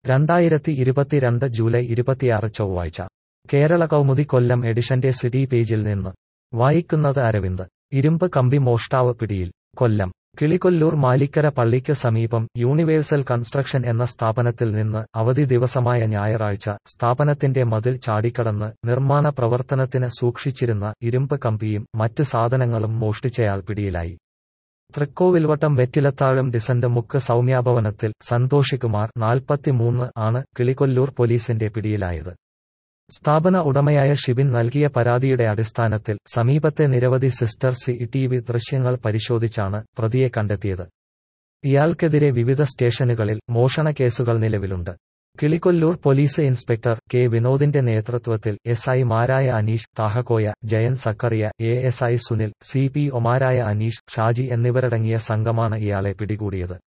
രണ്ടായിരത്തി ഇരുപത്തിരണ്ട് ജൂലൈ ഇരുപത്തിയാറ് ചൊവ്വാഴ്ച കേരള കൗമുദി കൊല്ലം എഡിഷന്റെ സിറ്റി പേജിൽ നിന്ന് വായിക്കുന്നത് അരവിന്ദ് ഇരുമ്പ് കമ്പി മോഷ്ടാവ് പിടിയിൽ കൊല്ലം കിളികൊല്ലൂർ മാലിക്കര പള്ളിക്ക് സമീപം യൂണിവേഴ്സൽ കൺസ്ട്രക്ഷൻ എന്ന സ്ഥാപനത്തിൽ നിന്ന് അവധി ദിവസമായ ഞായറാഴ്ച സ്ഥാപനത്തിന്റെ മതിൽ ചാടിക്കടന്ന് നിർമ്മാണ പ്രവർത്തനത്തിന് സൂക്ഷിച്ചിരുന്ന ഇരുമ്പ് കമ്പിയും മറ്റ് സാധനങ്ങളും മോഷ്ടിച്ചയാൾ പിടിയിലായി തൃക്കോവിൽവട്ടം വെറ്റിലത്താഴം ഡിസന്റ് മുക്ക് സൗമ്യാഭവനത്തിൽ സന്തോഷികുമാർ നാൽപ്പത്തിമൂന്ന് ആണ് കിളികൊല്ലൂർ പോലീസിന്റെ പിടിയിലായത് സ്ഥാപന ഉടമയായ ഷിബിൻ നൽകിയ പരാതിയുടെ അടിസ്ഥാനത്തിൽ സമീപത്തെ നിരവധി സിസ്റ്റർ സി ടി വി ദൃശ്യങ്ങൾ പരിശോധിച്ചാണ് പ്രതിയെ കണ്ടെത്തിയത് ഇയാൾക്കെതിരെ വിവിധ സ്റ്റേഷനുകളിൽ മോഷണ കേസുകൾ നിലവിലുണ്ട് കിളികൊല്ലൂർ പോലീസ് ഇൻസ്പെക്ടർ കെ വിനോദിന്റെ നേതൃത്വത്തിൽ എസ് ഐമാരായ Aneesh Thahakoya Jayan Zakariya A S I Sunil C P ഒമാരായ അനീഷ് ഷാജി എന്നിവരടങ്ങിയ സംഘമാണ് ഇയാളെ പിടികൂടിയത്